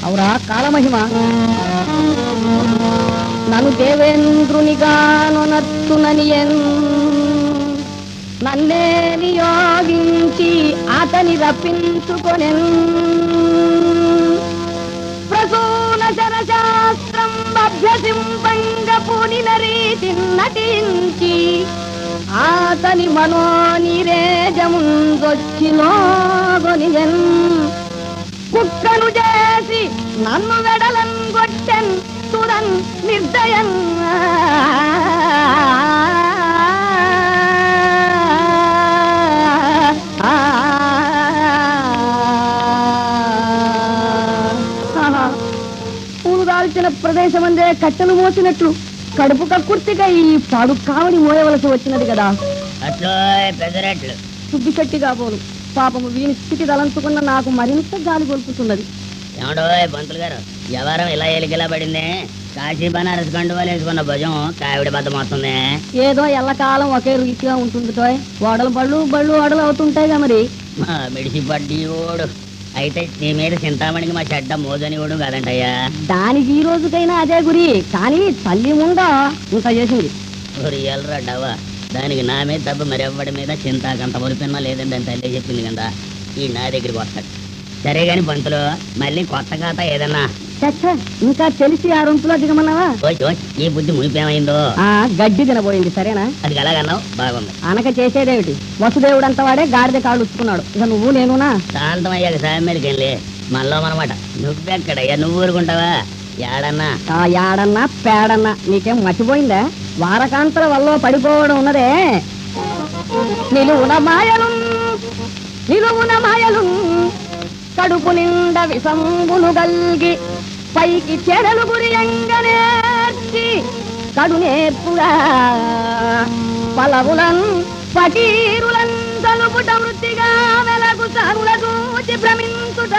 అవురా కాలమహిమ నన్ను దేవేంద్రునిగాను నచ్చుననియన్ నన్నే నియోగించి అతని రప్పించుకొనెన్ ప్రసూన శరశాస్త్రం అభ్యసింపంగ పూనిన రీతి నటించి అతని మనోనిరేజముందొచ్చిలోగొనియన్ కుక్కను చేసి నన్ను వెడలన్ గొట్టెన్ తురన్ నిర్దయన్ పూలు దాల్చిన ప్రదేశం అందే కట్టెలు మోసినట్లు కడుపు కక్కుర్తిగా ఈ పాడు కావడి మోయవలసి వచ్చినది కదా అట్లో పెదరెట్లు శుద్ధిశెట్టి కాబోలు పాపము వీని స్థితి తలంచుకున్న నాకు మరింత గాలి గొలుపుతున్నది ఏమండో పంతులు గారు వ్యవహారం ఇలా ఎలికిలా పడింది కాశీ బనారస్ కండువాలు వేసుకున్న భుజం కావిడి బద్దం వస్తుంది ఏదో ఎల్లకాలం ఒకే రీతిగా ఉంటుంది టోయ్ ఓడలు బళ్ళు బళ్ళు ఓడలు అవుతుంటాయిగా మరి మా మిడిసి పడ్డి ఓడు అయితే నీ మీద చింతామణికి మా చెడ్డ మోదని ఓడు కాదంటయ్యా దానికి ఈ రోజుకైనా అదే గురి కానీ తల్లి ఉందా ఇంత చేసింది రియల్ రడ్డవా దానికి నా మీద తప్ప మరి ఎవ్వడి మీద చింతాకంత ఒలిపిన్నా లేదండి అని తల్లి చెప్పింది కదా ఈ నా దగ్గరికి వస్తాడు సరే గాని పంతులు మళ్ళీ కొత్త ఖాతా ఏదన్నా చచ్చ ఇంకా తెలిసి ఆ రొంపులో దిగమన్నావా ఓయ్ ఓయ్, ఈ బుద్ధి మునిపేమైందో ఆ గడ్డి తినబోయింది సరేనా అది ఎలాగన్నావు బాగుంది అనక చేసేదేమిటి వసుదేవుడు అంత వాడే గాడిద కాళ్ళు ఉచ్చుకున్నాడు ఇక నువ్వు నేనునా శాంతం అయ్యాక సామెరికి వెళ్ళి మనలో మనమాట నువ్వెక్కడయ్యా నువ్వు ఊరుకుంటావా ఏడన్నా ఆ యాడన్నా పేడన్నా నీకేం మర్చిపోయిందా వారకాంతల వల్ల పడిపోవడం ఉన్నదే నిలువున మాయలు నిలువున మాయలు కడుపు నిండ విసంబులు గల్గి పైకి చెడలు గురియంగనేర్చి కడు నేర్పుగా పలవులన్ పకీరులన్ తలుపుట వృత్తిగా వెలగు సరుల చూచి భ్రమించుట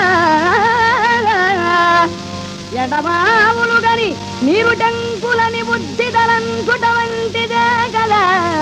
ఎడమావులు గని నీరు టంకులని బుద్ధి తలంచుట వంటిదే గల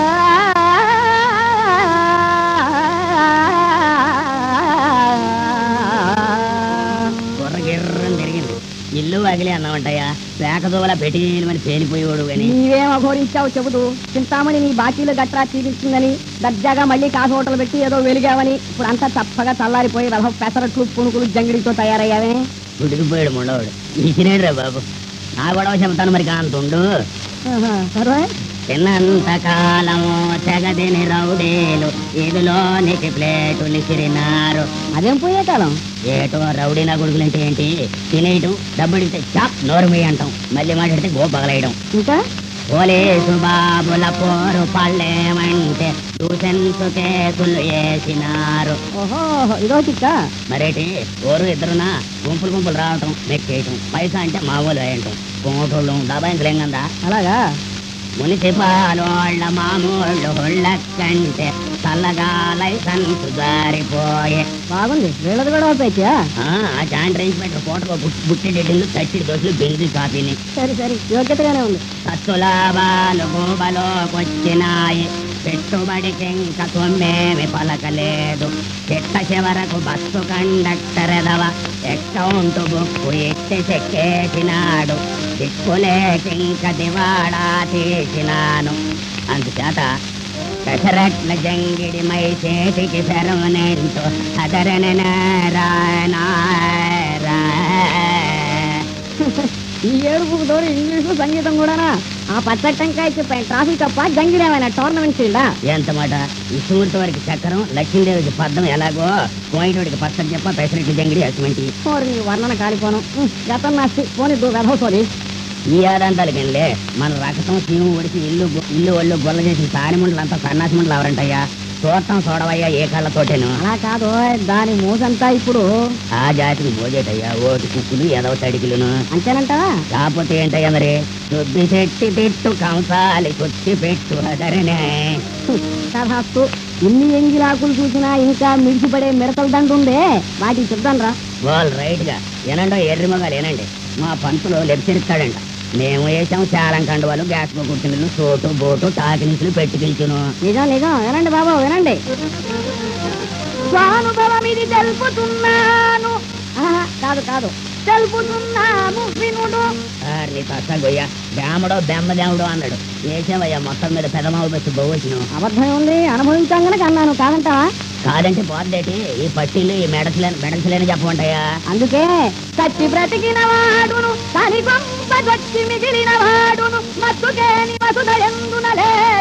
బుర్రగిర్రం తిరిగింది ఇల్లు వాకిలి అన్నామంటయ్యా పేకదోవల పెటీలమని పేలిపోయేవాడు కానీ నీవేం అఘోరించావు చెబుతూ చింతామణి నీ బాకీలు గట్రా తీర్చిందని దర్జాగా మళ్ళీ కాఫీ హోటల్ పెట్టి ఏదో వెలిగావని ఇప్పుడు అంతా చప్పగా చల్లారిపోయి రథ పెసరట్లు పుణుకులు జంగిడితో తయారయ్యావే గుడికిపోయాడు ముండవాడు ఇచ్చినాడు రా బాబు నా గొడవ చెబుతాను మరి కాంతుండు ఆహా, సరే తిన్నంత కాలము తెగదిని రౌడీలు ఇదిలోనికి ప్లేటులు ఇసిరినారు అదేం పోయే కాలం ఏటో రౌడీ నా కొడుకులంటే ఏంటి తినేయటం డబ్బుడితే చాప్ నోరు మీ అంటాం మళ్ళీ మాట్లాడితే గో పగలేయడం ఇంకా పోలీసు బాబుల పోరు పళ్ళేమంటే ట్యూషన్స్ కేసులు వేసినారు ఓహో ఇదో చిక్క మరేటి ఓరు ఇద్దరునా గుంపులు గుంపులు రావటం మెక్కేయటం పైసా అంటే మామూలు వేయటం కోటోళ్ళు డబాయించలేం కదా అలాగా మున్సిపాలోళ్ళ మామూళ్ళు హొళ్ళ కంటే చల్లగా లైసెన్స్ జారిపోయే బాగుంది వీళ్ళది కూడా పేచా ఆ జాయింట్ ఇన్స్పెక్టర్ కోటలో బుట్టి డెడ్డిలు తచ్చిడి దోశలు బెంజి కాపీని సరే సరే యోగ్యతగానే ఉంది సత్తులాభాలు గోబలోకొచ్చినాయి పెట్టుబడికి ఇంక సొమ్మేమి పలకలేదు చెట్ట చివరకు బస్సు కండక్టర్ ఎదవ అకౌంట్ బుక్కు ఎత్తి చెక్కేసినాడు దిక్కులేకింక దివాడా తీసినాను అందుచేత పెసరట్ల జంగిడి మై చేతికి పెరమనేంటో అదరన ఈ ఏడుపు తోడు ఇంగ్లీష్ సంగీతం కూడానా ఆ పచ్చటంకాయ చెప్పాను ట్రాఫిక్ తప్ప జంగిడేమైనా టోర్నమెంట్ ఫీల్డా ఎంత మాట ఇసుమూర్తి వారికి చక్రం లక్ష్మీదేవికి పద్దం ఎలాగో కోయిటోడికి పచ్చడి చెప్ప పెసరెట్లు జంగిడి అటువంటి ఓరి నీ వర్ణన కాలిపోను ఉహ్, గతం నచ్చి పోనీ వెధవుతుంది ఈ ఆదంతాలకెళ్ళే మన రక్తం సీము ఒడిసి ఇల్లు గు- ఇల్లు ఒళ్ళు గొల్ల చేసిన తానిముండలు అంతా సన్నాసి ముండలు ఎవరంటయ్యా చూడటం చూడవయ్యా ఏ కళ్ళతోటేను అలా కాదు దాని మూసంతా ఇప్పుడు ఆ జాతికి మోజేటయ్యా ఓటి కుక్కులు ఎదవ తడికిలును అంతేనంటావా కాకపోతే ఏంటయ్యా మరి రుద్ది చెట్టి తిట్టు కంసాలి కొట్టి పెట్టు అదరనే కథాస్తు ఇన్ని ఎంగిలాకులు చూసినా ఇంకా మిడిచిపడే మిడతల దండు ఉందే వాటికి చెప్తాను రా వాళ్ళు రైట్ గా ఏనండో ఎర్రి మగాలు ఏనండి మా పంతులు లెప్సిరిస్తాడంట మేము వేసాం చాలం కండువాలు గ్యాస్ కుర్చీలు సోటు బోటు టాకినిసులు పెట్టి పిలుచును నిజం నిజం వినండి బాబు వినండి స్వానుభవం ఇది తెలుపుతున్నాను ఆహా, కాదు కాదు కాదు తెలుపుతున్నాము వినుడు ఆ, నీ తస్స గొయ్య బేమడో బెమ్మ దేవుడు అన్నాడు ఏసేవయ్యా మొత్తం మీద పెదమావు పెట్టి బొవ్వచ్చును అబద్ధం ఉంది అనుభవించాం గనక అన్నాను కాదంటావా కాదంటే పోద్దేటి ఈ పట్టీలు ఈ మెడసలేని మెడసలేని చెప్పమంటాయా అందుకే చచ్చి బ్రతికిన వాడును కని గొంప గొచ్చి మిగిలిన వాడును మత్తుకేని వసుదయందునలే